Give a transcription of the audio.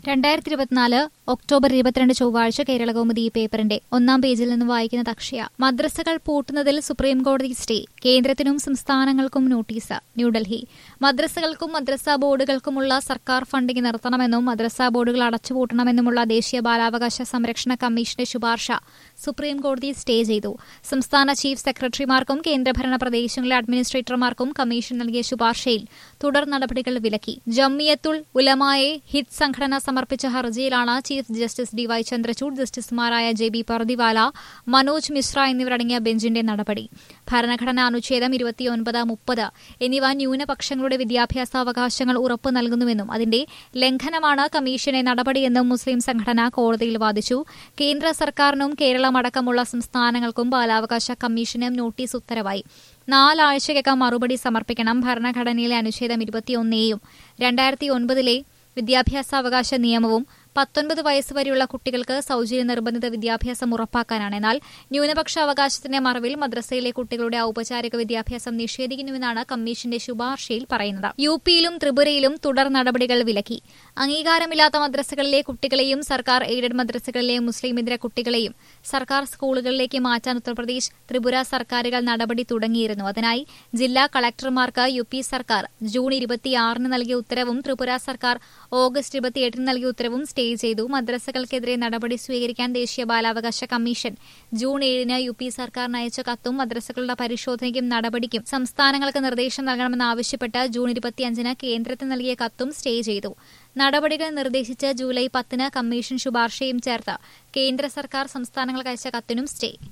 രണ്ടായിരത്തി ഇരുപത്തിനാല് ഒക്ടോബർ ഇരുപത്തിരണ്ട് ചൊവ്വാഴ്ച കേരള കൗമുദി ഈ പേപ്പറിന്റെ ഒന്നാം പേജിൽ നിന്ന് വായിക്കുന്നത് അക്ഷയ മദ്രസകൾ പൂട്ടുന്നതിൽ സുപ്രീംകോടതി സ്റ്റേ കേന്ദ്രത്തിനും സംസ്ഥാനങ്ങൾക്കും നോട്ടീസ് ന്യൂഡൽഹി മദ്രസകൾക്കും മദ്രസ ബോർഡുകൾക്കുമുള്ള സർക്കാർ ഫണ്ടിംഗ് നിർത്തണമെന്നും മദ്രസ ബോർഡുകൾ അടച്ചുപൂട്ടണമെന്നുമുള്ള ദേശീയ ബാലാവകാശ സംരക്ഷണ കമ്മീഷന്റെ ശുപാർശ സുപ്രീംകോടതി സ്റ്റേ ചെയ്തു സംസ്ഥാന ചീഫ് സെക്രട്ടറിമാർക്കും കേന്ദ്രഭരണ പ്രദേശങ്ങളിലെ അഡ്മിനിസ്ട്രേറ്റർമാർക്കും കമ്മീഷൻ നൽകിയ ശുപാർശയിൽ തുടർ നടപടികൾ വിലക്കി ജമിയത്തുൽ ഉലമായെ ഹിറ്റ് സംഘടന സമർപ്പിച്ച ഹർജിയിലാണ് chief justice D Y Chandrachud ജസ്റ്റിസുമാരായ ജെ ബി പർദിവാല മനോജ് മിശ്ര എന്നിവരടങ്ങിയ ബെഞ്ചിന്റെ നടപടി ഭരണഘടനാ അനുച്ഛേദം ഇരുപത്തിയൊൻപത് മുപ്പത് എന്നിവ ന്യൂനപക്ഷങ്ങളുടെ വിദ്യാഭ്യാസാവകാശങ്ങൾ ഉറപ്പു നൽകുന്നുവെന്നും അതിന്റെ ലംഘനമാണ് കമ്മീഷന്റെ നടപടിയെന്നും മുസ്ലിം സംഘടന കോടതിയിൽ വാദിച്ചു കേന്ദ്ര സർക്കാരിനും കേരളമടക്കമുള്ള സംസ്ഥാനങ്ങൾക്കും ബാലാവകാശ കമ്മീഷനും നോട്ടീസ് ഉത്തരവായി നാലാഴ്ചയ്ക്കകം മറുപടി സമർപ്പിക്കണം ഭരണഘടനയിലെ അനുച്ഛേദം ഇരുപത്തിയൊന്നേയും രണ്ടായിരത്തി ഒൻപതിലെ വിദ്യാഭ്യാസാവകാശ നിയമവും പത്തൊൻപത് വയസ്സുവരെയുള്ള കുട്ടികൾക്ക് സൌജന്യ നിർബന്ധിത വിദ്യാഭ്യാസം ഉറപ്പാക്കാനാണ് എന്നാൽ ന്യൂനപക്ഷ അവകാശത്തിന്റെ മറവിൽ മദ്രസയിലെ കുട്ടികളുടെ ഔപചാരിക വിദ്യാഭ്യാസം നിഷേധിക്കുന്നുവെന്നാണ് കമ്മീഷന്റെ ശുപാർശയിൽ പറയുന്നത് യു പിയിലും ത്രിപുരയിലും തുടർ നടപടികൾ വിലക്കി അംഗീകാരമില്ലാത്ത മദ്രസകളിലെ കുട്ടികളെയും സർക്കാർ എയ്ഡഡ് മദ്രസകളിലെ മുസ്ലിമിതര കുട്ടികളെയും സർക്കാർ സ്കൂളുകളിലേക്ക് മാറ്റാൻ ഉത്തർപ്രദേശ് ത്രിപുര സർക്കാരുകൾ നടപടി തുടങ്ങിയിരുന്നു അതിനായി ജില്ലാ കളക്ടർമാർക്ക് യു പി സർക്കാർ ജൂൺ ഇരുപത്തിയാറിന് നൽകിയ ഉത്തരവും ത്രിപുര സർക്കാർ ഓഗസ്റ്റ് ഇരുപത്തിയെട്ടിന് നൽകിയ ഉത്തരവും സ്റ്റേ ചെയ്തു മദ്രസകൾക്കെതിരെ നടപടി സ്വീകരിക്കാൻ ദേശീയ ബാലാവകാശ കമ്മീഷൻ ജൂൺ ഏഴിന് യു പി സർക്കാരിന് അയച്ച കത്തും മദ്രസകളുടെ പരിശോധനയ്ക്കും നടപടിക്കും സംസ്ഥാനങ്ങൾക്ക് നിർദ്ദേശം നൽകണമെന്നാവശ്യപ്പെട്ട് ജൂൺ ഇരുപത്തിയഞ്ചിന് കേന്ദ്രത്തിന് നൽകിയ കത്തും സ്റ്റേ ചെയ്തു നടപടികൾ നിർദ്ദേശിച്ച് ജൂലൈ പത്തിന് കമ്മീഷൻ ശുപാർശയും ചേർത്ത് കേന്ദ്ര സർക്കാർ സംസ്ഥാനങ്ങൾക്ക് അയച്ച കത്തിനും സ്റ്റേ